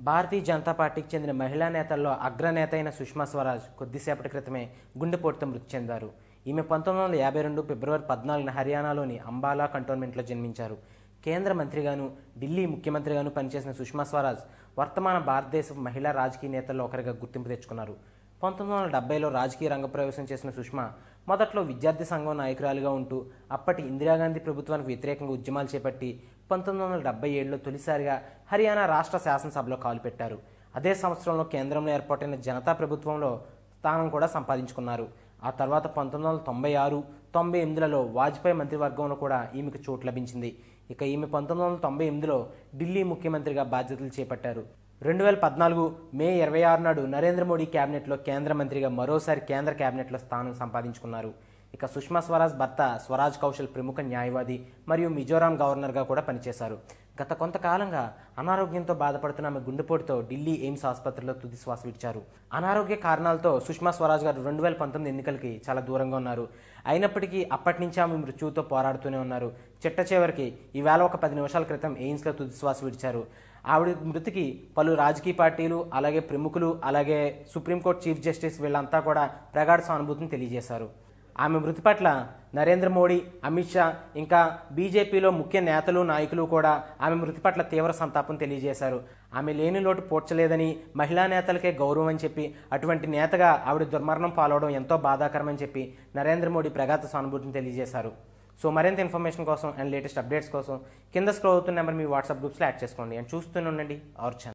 భారతీయ జనతా పార్టీకి చెందిన మహిళా నేతల్లో అగ్రనేత అయిన సుష్మా స్వరాజ్ కొద్దిసేపటి క్రితమే గుండెపోటుతో మృతి చెందారు ఈమె పంతొమ్మిది వందల యాభై రెండు ఫిబ్రవరి పద్నాలుగున హర్యానాలోని అంబాలా కంటోన్మెంట్లో జన్మించారు కేంద్ర మంత్రిగాను ఢిల్లీ ముఖ్యమంత్రిగాను పనిచేసిన సుష్మా స్వరాజ్ వర్తమాన భారతదేశ మహిళా రాజకీయ నేతల్లో ఒకరిగా గుర్తింపు తెచ్చుకున్నారు పంతొమ్మిది వందల డెబ్బైలో రాజకీయ రంగప్రవేశం చేసిన సుష్మా మొదట్లో విద్యార్థి సంఘం నాయకురాలుగా ఉంటూ అప్పటి ఇందిరాగాంధీ ప్రభుత్వానికి వ్యతిరేకంగా ఉద్యమాలు చేపట్టి పంతొమ్మిది వందల డెబ్బై ఏడులో తొలిసారిగా హర్యానా రాష్ట్ర శాసనసభలో కాలుపెట్టారు అదే సంవత్సరంలో కేంద్రంలో ఏర్పాటైన జనతా ప్రభుత్వంలో స్థానం కూడా సంపాదించుకున్నారు ఆ తర్వాత పంతొమ్మిది వందల తొంభై ఆరు తొంభై ఎనిమిదిలలో వాజ్పేయి మంత్రివర్గంలో కూడా ఈమెకు చోటు లభించింది ఇక ఈమె పంతొమ్మిది వందల తొంభై ఎనిమిదిలో ఢిల్లీ ముఖ్యమంత్రిగా బాధ్యతలు చేపట్టారు రెండు వేల పద్నాలుగు మే ఇరవై ఆరు నాడు నరేంద్ర మోడీ కేబినెట్లో కేంద్ర మంత్రిగా మరోసారి కేంద్ర కేబినెట్లో స్థానం సంపాదించుకున్నారు ఇక సుష్మా స్వరాజ్ భర్త స్వరాజ్ కౌశల్ ప్రముఖ న్యాయవాది మరియు మిజోరాం గవర్నర్గా కూడా పనిచేశారు గత కొంతకాలంగా అనారోగ్యంతో బాధపడుతున్న ఆమె గుండెపోటుతో ఢిల్లీ ఎయిమ్స్ ఆసుపత్రిలో తుది శ్వాస విడిచారు అనారోగ్య కారణాలతో సుష్మా స్వరాజ్ గారు రెండు వేల పంతొమ్మిది ఎన్నికలకి చాలా దూరంగా ఉన్నారు అయినప్పటికీ అప్పటి నుంచి ఆమె మృత్యువుతో పోరాడుతూనే ఉన్నారు చిట్ట చివరికి ఈవేళ ఒక పది నిమిషాల క్రితం ఎయిమ్స్లో తుది శ్వాస విడిచారు ఆవిడ మృతికి పలు రాజకీయ పార్టీలు అలాగే ప్రముఖులు అలాగే సుప్రీంకోర్టు చీఫ్ జస్టిస్ వీళ్ళంతా కూడా ప్రగాఢ సానుభూతిని తెలియజేశారు ఆమె మృతి పట్ల నరేంద్ర మోడీ అమిత్ షా ఇంకా బీజేపీలో ముఖ్య నేతలు నాయకులు కూడా ఆమె మృతి పట్ల తీవ్ర సంతాపం తెలియజేశారు ఆమె లేని లోటు పోడ్చలేదని మహిళా నేతలకే గౌరవం అని చెప్పి అటువంటి నేతగా ఆవిడ దుర్మరణం పాలవడం ఎంతో బాధాకరమని చెప్పి నరేంద్ర మోడీ ప్రగాత సానుభూతిని తెలియజేశారు సో మరింత ఇన్ఫర్మేషన్ కోసం అండ్ లేటెస్ట్ అప్డేట్స్ కోసం కింద స్క్రోల్ అవుతున్న నెంబర్ మీ వాట్సాప్ గ్రూప్స్లో యాడ్ చేసుకోండి అండ్ చూస్తూనే ఉండండి అవర్ ఛానల్